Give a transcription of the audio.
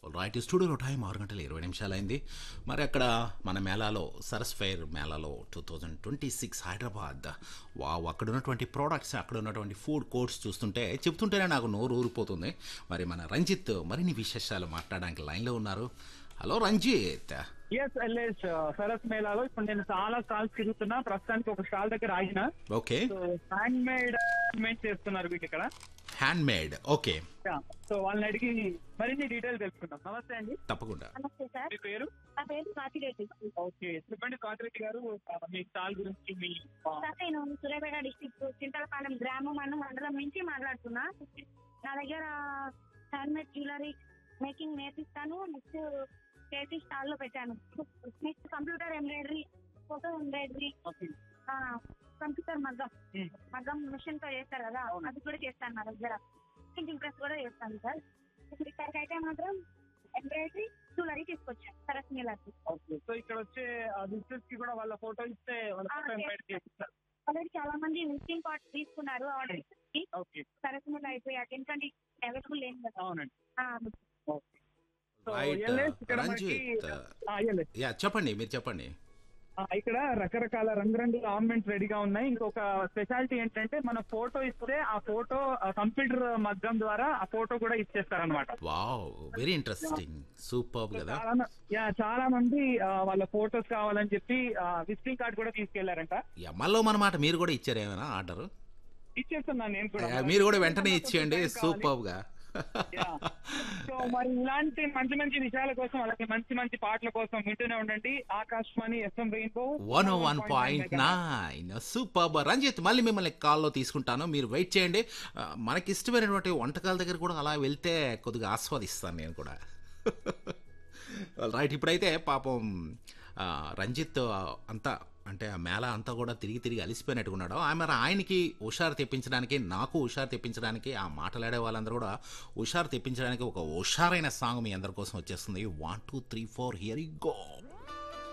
Right స్టూడియోలో time ఆరు గంటల ఇరవై నిమిషాలు అయింది మరి అక్కడ మన మేళాలో సరస్ ఫెయిర్ మేళాలో two thousand twenty six Hyderabad wow అక్కడ ఉన్నటువంటి ప్రోడక్ట్స్ అక్కడ ఉన్నటువంటి ఫుడ్ కోర్ట్స్ చూస్తుంటే చెప్తుంటేనే నాకు నోరు ఊరిపోతుంది మరి మన రంజిత్ మరిన్ని విశేషాలు మాట్లాడడానికి లైన్లో ఉన్నారు hello Ranjith S LS Saras మేళాలో ఇప్పుడు నేను చాలా స్టాల్స్ తిరుగుతున్నా ప్రస్తుతానికి ఒక స్టాల్ దగ్గర ఆగిన okay so hand made made చేస్తున్నారు వీటి ఇక్కడ హ్యాండ్ మేడ్ ఓకే సో వాళ్ళని అడిగి మరిన్ని డీటెయిల్స్ తెలుసుకుందాం నమస్తే అండి తప్పకుండా నమస్తే సార్ మీ పేరు నా పేరు కాశీరెడ్డి ఓకే చెప్పండి కాకిరెడ్డి గారు ఆ, మీ స్టాల్ గురించి మీ ఆ, సార్ నేను సూర్యాపేట డిస్టిక్ చింతలపాలెం గ్రామం అన్న మండలం నుంచి మాట్లాడుతున్నా నా దగ్గర హ్యాండ్ మేడ్ జ్యువెలరీ మేకింగ్ నేర్పిస్తాను నెక్స్ట్ చేతి స్టాల్ లో పెట్టాను next computer embroidery photo embroidery okay. Computer మగ్గం Hmm. మగ్గం మిషన్ తో చేస్తారు కదా అవును. అది కూడా చేస్తాను నా దగ్గర ప్రింటింగ్ ప్రెస్ కూడా చేస్తాను సార్ ఇప్పుడు ఇక్కడికి అయితే మాత్రం ఎంబ్రాయిడరీ జ్యువెలరీ తీసుకొచ్చాను సరస్ మీలకి ఓకే సో ఇక్కడ వచ్చే బిజినెస్ కి కూడా వాళ్ళ ఫోటో ఇస్తే వాళ్ళ ఆ, ఫోటో ఎంబ్రాయిడరీ చేస్తాను. చేస్తారు ఆల్రెడీ చాలా మంది విజిటింగ్ కార్డ్ తీసుకున్నారు ఆర్డర్ ఓకే సరస్సులు అయిపోయాక ఎందుకంటే అవైలబుల్ లేదు కదా అవునండి ఆ, ఓకే సో రైట్ ఎల్ఎస్ ఇక్కడ మనకి రంజిత్ ఆ, ఎల్ఎస్ యా చెప్పండి మీరు చెప్పండి ఆ, ఇక్కడ రకరకాల రంగురంగుల ఆర్నమెంట్స్ రెడీగా ఉన్నాయి ఇంకొక స్పెషాలిటీ ఏంటంటే మన ఫోటో ఇస్తే ఆ ఫోటో కంప్యూటర్ మగ్గం ద్వారా ఆ ఫోటో కూడా ఇచ్చేస్తారనమాట వావ్ వెరీ ఇంట్రెస్టింగ్ సూపర్ కదా చాలా మ- యా చాలా మంది ఆ, వాళ్ళ ఫోటోస్ కావాలని చెప్పి విజిటింగ్ కార్డ్ కూడా తీసుకెళ్లారంట యా మళ్ళీ మన మాట మీరు కూడా ఇచ్చారు ఏమైనా ఆర్డర్ ఇచ్చేస్తున్నాను నేను కూడా మీరు కూడా వెంటనే ఇచ్చేయండి కావాలి. సూపర్ గా Yeah. సో మరి ఇలాంటి మంచి మంచి విషయాల కోసం అలాగే మంచి మంచి పాటల కోసం వింటూనే ఉండండి Akashvani FM rainbow one one point nine super Ranjith మళ్ళీ మిమ్మల్ని కాల్లో తీసుకుంటాను మీరు వెయిట్ చేయండి ఆ, మనకి ఇష్టమైనటువంటి వంటకాల దగ్గర కూడా అలా వెళ్తే కొద్దిగా ఆస్వాదిస్తాను నేను కూడా రైట్ ఇప్పుడైతే పాపం ఆ, రంజిత్ ఆ, అంతా అంటే ఆ మేళ అంతా కూడా తిరిగి తిరిగి అలిసిపోయినట్టుగా ఉన్నాడు ఆ మరి ఆయనకి హుషారు తెప్పించడానికి నాకు హుషారు తెప్పించడానికి ఆ మాటలాడే వాళ్ళందరూ కూడా హుషారు తెప్పించడానికి ఒక హుషారైన సాంగ్ మీ అందరి కోసం వచ్చేస్తుంది one two three four here go